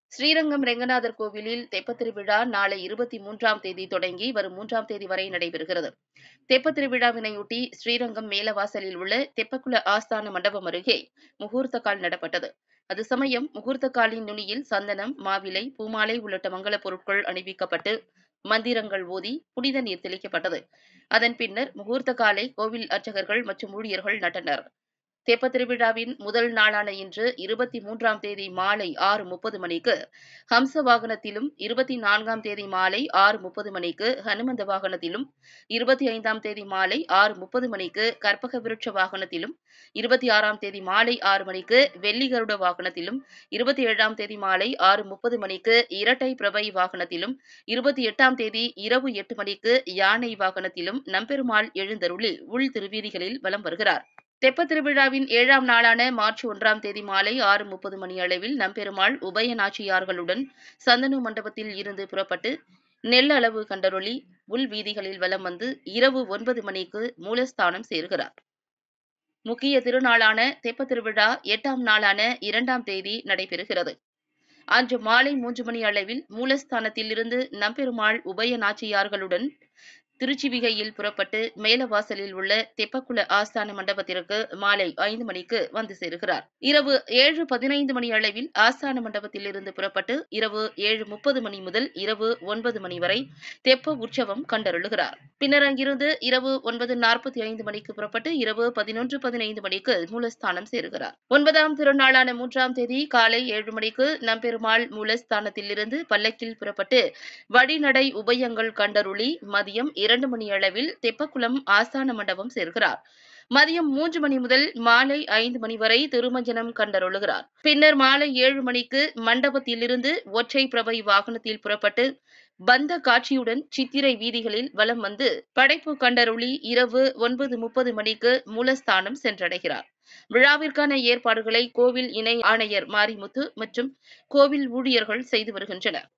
ஸ்ரீரங்கம் ரெங்கநாதர் கோவிலில் தெப்பத் திருவிழா நாளை இருபத்தி மூன்றாம் தேதி தொடங்கி வரும் மூன்றாம் தேதி வரை நடைபெறுகிறது தெப்பத் திருவிழாவினையொட்டி ஸ்ரீரங்கம் மேலவாசலில் உள்ள தெப்பக்குள ஆஸ்தான மண்டபம் அருகே முகூர்த்த கால் நடப்பட்டது அது சமயம் முகூர்த்த காலின் நுனியில் சந்தனம் மாவிலை பூமாலை உள்ளிட்ட மங்களப் பொருட்கள் அணிவிக்கப்பட்டு மந்திரங்கள் ஓதி புனித நீர் தெளிக்கப்பட்டது அதன் பின்னர் முகூர்த்த காலை கோவில் அர்ச்சகர்கள் மற்றும் ஊழியர்கள் நட்டனர் தெப்பத் திருவிழாவின் முதல் நாளான இன்று இருபத்தி மூன்றாம் தேதி மாலை ஆறு முப்பது மணிக்கு ஹம்ச வாகனத்திலும் இருபத்தி நான்காம் தேதி மாலை ஆறு முப்பது மணிக்கு ஹனுமந்த வாகனத்திலும் இருபத்தி ஐந்தாம் தேதி மாலை ஆறு முப்பது மணிக்கு கற்பக விருட்ச வாகனத்திலும் இருபத்தி ஆறாம் தேதி மாலை ஆறு மணிக்கு வெள்ளி கருட வாகனத்திலும் இருபத்தி ஏழாம் தேதி மாலை ஆறு முப்பது மணிக்கு இரட்டை பிரபை வாகனத்திலும் இருபத்தி எட்டாம் தேதி இரவு எட்டு மணிக்கு யானை வாகனத்திலும் நம்பெருமாள் எழுந்தருளி உள் திருவீதிகளில் வலம் வருகிறார் தெப்பத் திருவிழாவின் ஏழாம் நாளான மார்ச் ஒன்றாம் தேதி மாலை ஆறு முப்பது மணி அளவில் நம்பெருமாள் உபய நாச்சியார்களுடன் சந்தனு மண்டபத்தில் இருந்து புறப்பட்டு நெல்லளவு கண்டருளி உள் வீதிகளில் வலம் வந்து இரவு ஒன்பது மணிக்கு மூலஸ்தானம் சேர்கிறார் முக்கிய திருநாளான தெப்பத் திருவிழா எட்டாம் நாளான இரண்டாம் தேதி நடைபெறுகிறது அன்று மாலை மூன்று மணி அளவில் மூலஸ்தானத்தில் இருந்து நம்பெருமாள் உபய நாச்சியார்களுடன் திருச்சிவிகையில் புறப்பட்டு மேலவாசலில் உள்ள தெப்பக்குள ஆஸ்தான மண்டபத்திற்கு மாலை ஐந்து மணிக்கு வந்து சேருகிறார் இரவு ஏழு பதினைந்து மணி அளவில் ஆஸ்தான மண்டபத்தில் இருந்து புறப்பட்டு இரவு ஏழு முப்பது மணி முதல் இரவு ஒன்பது மணி வரை தெப்ப உற்சவம் கண்டருளுகிறார் பின்னர் அங்கிருந்து இரவு ஒன்பது நாற்பத்தி ஐந்து மணிக்கு புறப்பட்டு இரவு பதினொன்று பதினைந்து மணிக்கு மூலஸ்தானம் சேருகிறார் ஒன்பதாம் திருநாளான மூன்றாம் தேதி காலை ஏழு மணிக்கு நம்பெருமாள் மூலஸ்தானத்திலிருந்து பல்லக்கில் புறப்பட்டு வழிநடை உபயங்கள் கண்டருளி மதியம் இரண்டு மணி அளவில் தெப்பக்குளம் ஆஸ்தான மண்டபம் சேர்கிறார் மதியம் மூன்று மணி முதல் மாலை ஐந்து மணி வரை திருமஞ்சனம் கண்டருளுகிறார் பின்னர் மாலை ஏழு மணிக்கு மண்டபத்திலிருந்து ஒற்றை பிரபை வாகனத்தில் புறப்பட்டு பந்த காட்சியுடன் சித்திரை வீதிகளில் வலம் வந்து படைப்பு கண்டருளி இரவு ஒன்பது முப்பது மணிக்கு மூலஸ்தானம் சென்றடைகிறார் விழாவிற்கான ஏற்பாடுகளை கோவில் இணை ஆணையர் மாரிமுத்து மற்றும் கோவில் ஊழியர்கள் செய்து வருகின்றனர்